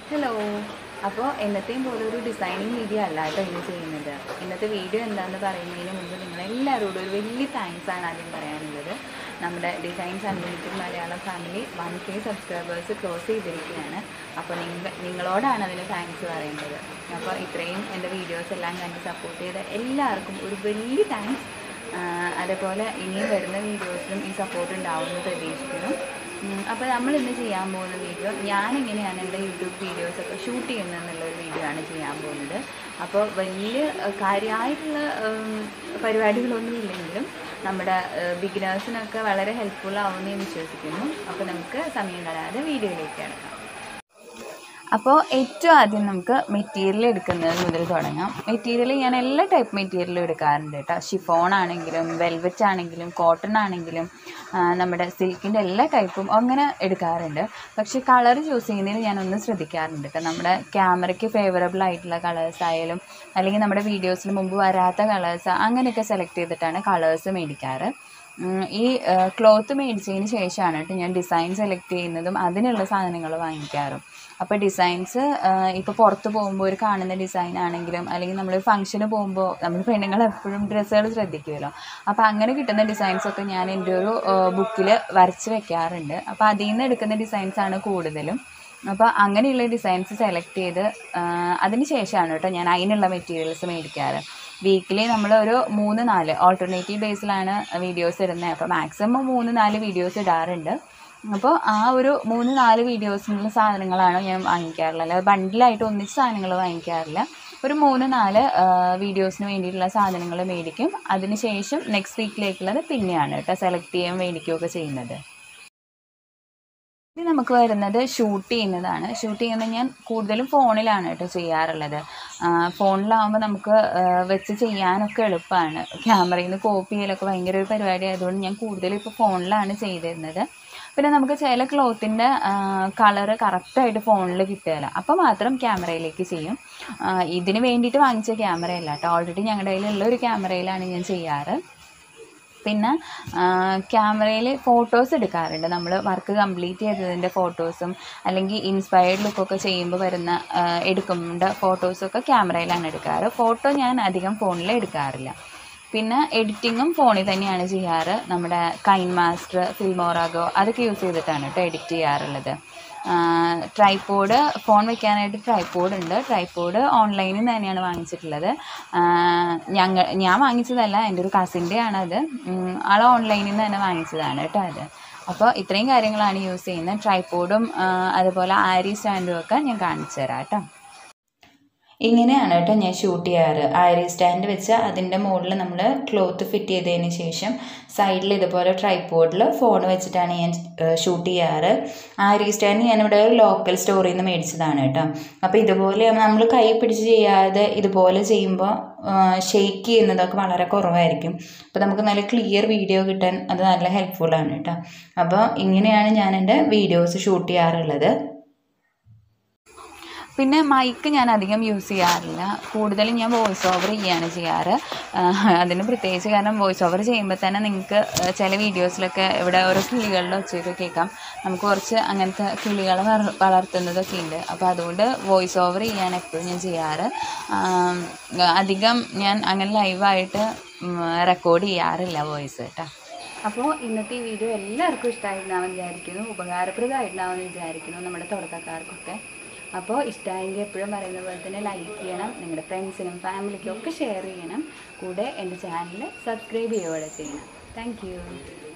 hello അപ്പോൾ എന്നത്തെയും പോലെ ഒരു ഡിസൈനിങ് വീഡിയോ അല്ല കേട്ടോ ഇന്ന് ചെയ്യുന്നത് ഇന്നത്തെ വീഡിയോ എന്താണെന്ന് പറയുന്നതിന് മുമ്പ് നിങ്ങളെല്ലാവരോടും ഒരു വലിയ താങ്ക്സ് ആണ് ആദ്യം പറയാനുള്ളത് നമ്മുടെ designs unlimited Malayalam family one K subscribers close ചെയ്തിരിക്കുകയാണ് അപ്പോൾ നിങ്ങൾ നിങ്ങളോടാണ് അതിന് താങ്ക്സ് പറയേണ്ടത് അപ്പോൾ ഇത്രയും എൻ്റെ വീഡിയോസ് എല്ലാം കണ്ട് സപ്പോർട്ട് ചെയ്ത എല്ലാവർക്കും ഒരു വലിയ താങ്ക്സ് അതേപോലെ ഇനിയും വരുന്ന വീഡിയോസിലും ഈ സപ്പോർട്ട് ഉണ്ടാവുമെന്ന് പ്രതീക്ഷിക്കുന്നു അപ്പോൾ നമ്മൾ ഇന്ന് ചെയ്യാൻ പോകുന്ന വീഡിയോ ഞാൻ എങ്ങനെയാണ് എൻ്റെ യൂട്യൂബ് വീഡിയോസൊക്കെ ഷൂട്ട് ചെയ്യുന്നത് എന്നുള്ളൊരു വീഡിയോ ആണ് ചെയ്യാൻ പോകുന്നത് അപ്പോൾ വലിയ ഏഹ്, കാര്യമായിട്ടുള്ള ഉം, പരിപാടികളൊന്നും ഇല്ലെങ്കിലും നമ്മുടെ ബിഗിനേഴ്സിനൊക്കെ വളരെ ഹെൽപ്ഫുൾ ആവുമെന്ന് ഞാൻ വിശ്വസിക്കുന്നു അപ്പോൾ നമുക്ക് സമയം കളയാതെ വീഡിയോയിലേക്ക് കിടക്കാം അപ്പോൾ ഏറ്റവും ആദ്യം നമുക്ക് മെറ്റീരിയൽ എടുക്കുന്നത് മുതൽ തുടങ്ങാം മെറ്റീരിയൽ ഞാൻ എല്ലാ ടൈപ്പ് മെറ്റീരിയലും എടുക്കാറുണ്ട് കേട്ടോ ഷിഫോൺ ആണെങ്കിലും വെൽവെറ്റ് ആണെങ്കിലും കോട്ടൺ ആണെങ്കിലും ആ, നമ്മുടെ സിൽക്കിൻ്റെ എല്ലാ ടൈപ്പും അങ്ങനെ എടുക്കാറുണ്ട് പക്ഷേ കളർ ചൂസ് ചെയ്യുന്നതിൽ ഞാനൊന്ന് ശ്രദ്ധിക്കാറുണ്ട് കേട്ടോ നമ്മുടെ ക്യാമറയ്ക്ക് ഫേവറബിൾ ആയിട്ടുള്ള കളേഴ്സ് ആയാലും അല്ലെങ്കിൽ നമ്മുടെ വീഡിയോസിന് മുമ്പ് വരാത്ത കളേഴ്സ് അങ്ങനെയൊക്കെ സെലക്ട് ചെയ്തിട്ടാണ് കളേഴ്സ് മേടിക്കാറ് ഉം, ഈ ക്ലോത്ത് മേടിച്ചതിന് ശേഷമാണ് കേട്ടോ ഞാൻ ഡിസൈൻ സെലക്ട് ചെയ്യുന്നതും അതിനുള്ള സാധനങ്ങൾ വാങ്ങിക്കാറും അപ്പോൾ ഡിസൈൻസ് ഇപ്പോൾ പുറത്ത് പോകുമ്പോൾ ഒരു കാണുന്ന ഡിസൈൻ ആണെങ്കിലും അല്ലെങ്കിൽ നമ്മൾ ഫംഗ്ഷന് പോകുമ്പോൾ നമ്മൾ പെണ്ണുങ്ങൾ എപ്പോഴും ഡ്രസ്സുകൾ ശ്രദ്ധിക്കുമല്ലോ അപ്പോൾ അങ്ങനെ കിട്ടുന്ന ഡിസൈൻസൊക്കെ ഞാൻ എൻ്റെ ഒരു ബുക്കിൽ വരച്ച് വെക്കാറുണ്ട് അപ്പോൾ അതിൽ നിന്ന് എടുക്കുന്ന ഡിസൈൻസാണ് കൂടുതലും അപ്പോൾ അങ്ങനെയുള്ള ഡിസൈൻസ് സെലക്ട് ചെയ്ത് അതിന് ശേഷമാണ് കേട്ടോ ഞാൻ അതിനുള്ള മെറ്റീരിയൽസ് മേടിക്കാറ് വീക്കിലി നമ്മൾ ഒരു മൂന്ന് നാല് ഓൾട്ടർനേറ്റീവ് ബേസിലാണ് വീഡിയോസ് ഇടുന്നത് അപ്പോൾ മാക്സിമം മൂന്ന് നാല് വീഡിയോസ് ഇടാറുണ്ട് അപ്പോൾ ആ ഒരു മൂന്ന് നാല് വീഡിയോസിനുള്ള സാധനങ്ങളാണ് ഞാൻ വാങ്ങിക്കാറുള്ളത് അല്ലാതെ ബണ്ടിലായിട്ട് ഒന്നിച്ച് സാധനങ്ങൾ വാങ്ങിക്കാറില്ല ഒരു മൂന്ന് നാല് വീഡിയോസിന് വേണ്ടിയിട്ടുള്ള സാധനങ്ങൾ മേടിക്കും അതിന് ശേഷം നെക്സ്റ്റ് വീക്കിലേക്കുള്ളത് പിന്നെയാണ് കേട്ടോ സെലക്ട് ചെയ്യാൻ മേടിക്കുകയൊക്കെ ചെയ്യുന്നത് ഇനി നമുക്ക് വരുന്നത് ഷൂട്ട് ചെയ്യുന്നതാണ് ഷൂട്ട് ചെയ്യുന്നത് ഞാൻ കൂടുതലും ഫോണിലാണ് കേട്ടോ ചെയ്യാറുള്ളത് ഫോണിലാവുമ്പോൾ നമുക്ക് ആ, വെച്ച് ചെയ്യാനൊക്കെ എളുപ്പമാണ് ക്യാമറയിൽ നിന്ന് കോപ്പി ചെയ്യലൊക്കെ ഭയങ്കര ഒരു പരിപാടി ആയതുകൊണ്ട് ഞാൻ കൂടുതലും ഇപ്പോൾ ഫോണിലാണ് ചെയ്തിരുന്നത് പിന്നെ നമുക്ക് ചില ക്ലോത്തിൻ്റെ കളറ് കറക്റ്റായിട്ട് ഫോണിൽ കിട്ടുകയില്ല അപ്പോൾ മാത്രം ക്യാമറയിലേക്ക് ചെയ്യും ആ, ഇതിന് വേണ്ടിയിട്ട് വാങ്ങിച്ച ക്യാമറയല്ല കേട്ടോ ഓൾറെഡി ഞങ്ങളുടെ കയ്യിലുള്ള ഒരു ക്യാമറയിലാണ് ഞാൻ ചെയ്യാറ് പിന്നെ ക്യാമറയിൽ ഫോട്ടോസ് എടുക്കാറുണ്ട് നമ്മൾ വർക്ക് കംപ്ലീറ്റ് ചെയ്തതിൻ്റെ ഫോട്ടോസും അല്ലെങ്കിൽ ഇൻസ്പയർഡ് ലുക്കൊക്കെ ചെയ്യുമ്പോൾ വരുന്ന ആ, എടുക്കുമ്പോൾ ഫോട്ടോസൊക്കെ ക്യാമറയിലാണ് എടുക്കാറ് ഫോട്ടോ ഞാൻ അധികം ഫോണിൽ എടുക്കാറില്ല പിന്നെ എഡിറ്റിങ്ങും ഫോണിൽ തന്നെയാണ് ചെയ്യാറ് നമ്മുടെ കൈൻ മാസ്റ്റർ ഫിൽമോറാഗോ അതൊക്കെ യൂസ് ചെയ്തിട്ടാണ് കേട്ടോ എഡിറ്റ് ചെയ്യാറുള്ളത് ട്രൈപ്പോഡ് ഫോൺ വെക്കാനായിട്ട് ട്രൈപ്പോഡ് ഉണ്ട് ട്രൈപ്പോഡ് ഓൺലൈനിൽ നിന്ന് തന്നെയാണ് വാങ്ങിച്ചിട്ടുള്ളത് ഞങ്ങൾ ഞാൻ വാങ്ങിച്ചതല്ല എൻ്റെ ഒരു കസിൻ്റെ ആണത് ഉം, ആൾ ഓൺലൈനിൽ നിന്ന് തന്നെ വാങ്ങിച്ചതാണ് കേട്ടോ അത് അപ്പോൾ ഇത്രയും കാര്യങ്ങളാണ് യൂസ് ചെയ്യുന്നത് ട്രൈപ്പോഡും അതുപോലെ ആരി സ്റ്റാൻഡും ഒക്കെ ഞാൻ കാണിച്ചു തരാം കേട്ടോ ഇങ്ങനെയാണ് കേട്ടോ ഞാൻ ഷൂട്ട് ചെയ്യാറ് ആരി സ്റ്റാൻഡ് വെച്ച് അതിൻ്റെ മുകളിൽ നമ്മൾ ക്ലോത്ത് ഫിറ്റ് ചെയ്തതിന് ശേഷം സൈഡിൽ ഇതുപോലെ ട്രൈപ്പോഡിൽ ഫോൺ വെച്ചിട്ടാണ് ഞാൻ ഷൂട്ട് ചെയ്യാറ് ആരി സ്റ്റാൻഡ് ഞാനിവിടെ ഒരു ലോക്കൽ സ്റ്റോറിൽ നിന്ന് മേടിച്ചതാണ് കേട്ടോ അപ്പോൾ ഇതുപോലെ നമ്മൾ കൈ പിടിച്ച് ചെയ്യാതെ ഇതുപോലെ ചെയ്യുമ്പോൾ ഷെയ്ക്ക് ചെയ്യുന്നതൊക്കെ വളരെ കുറവായിരിക്കും അപ്പോൾ നമുക്ക് നല്ല ക്ലിയർ വീഡിയോ കിട്ടാൻ അത് നല്ല ഹെൽപ്ഫുള്ളാണ് കേട്ടോ അപ്പോൾ ഇങ്ങനെയാണ് ഞാൻ എൻ്റെ വീഡിയോസ് ഷൂട്ട് ചെയ്യാറുള്ളത് പിന്നെ മൈക്ക് ഞാൻ അധികം യൂസ് ചെയ്യാറില്ല കൂടുതലും ഞാൻ വോയിസ് ഓവർ ചെയ്യാണ് ചെയ്യാറ് ആഹ് അതിന് പ്രത്യേകിച്ച് കാരണം വോയിസ് ഓവർ ചെയ്യുമ്പോൾ തന്നെ നിങ്ങൾക്ക് ചില വീഡിയോസിലൊക്കെ ഇവിടെ ഓരോ കിളികളുടെ ഒച്ചയൊക്കെ കേൾക്കാം നമുക്ക് കുറച്ച് അങ്ങനത്തെ കിളികളെ വളർ- വളർത്തുന്നതൊക്കെ ഉണ്ട് അപ്പോൾ അതുകൊണ്ട് വോയിസ് ഓവർ ചെയ്യാൻ എപ്പോഴും ഞാൻ ചെയ്യാറ് ആം, അധികം ഞാൻ അങ്ങനെ ലൈവായിട്ട് റെക്കോർഡ് ചെയ്യാറില്ല വോയിസ് കേട്ടോ അപ്പോൾ ഇന്നത്തെ ഈ വീഡിയോ എല്ലാവർക്കും ഇഷ്ടമായിട്ടുണ്ടാവും വിചാരിക്കുന്നു ഉപകാരപ്രദമായിട്ടുണ്ടാവും വിചാരിക്കുന്നു നമ്മുടെ തുടക്കക്കാർക്കൊക്കെ അപ്പോൾ ഇഷ്ടമായെങ്കിൽ എപ്പോഴും പറയുന്ന പോലെ തന്നെ ലൈക്ക് ചെയ്യണം നിങ്ങളുടെ ഫ്രണ്ട്സിനും ഫാമിലിക്കും ഒക്കെ ഷെയർ ചെയ്യണം കൂടെ എൻ്റെ ചാനൽ സബ്സ്ക്രൈബ് ചെയ്യുകയോടെ ചെയ്യണം താങ്ക് യു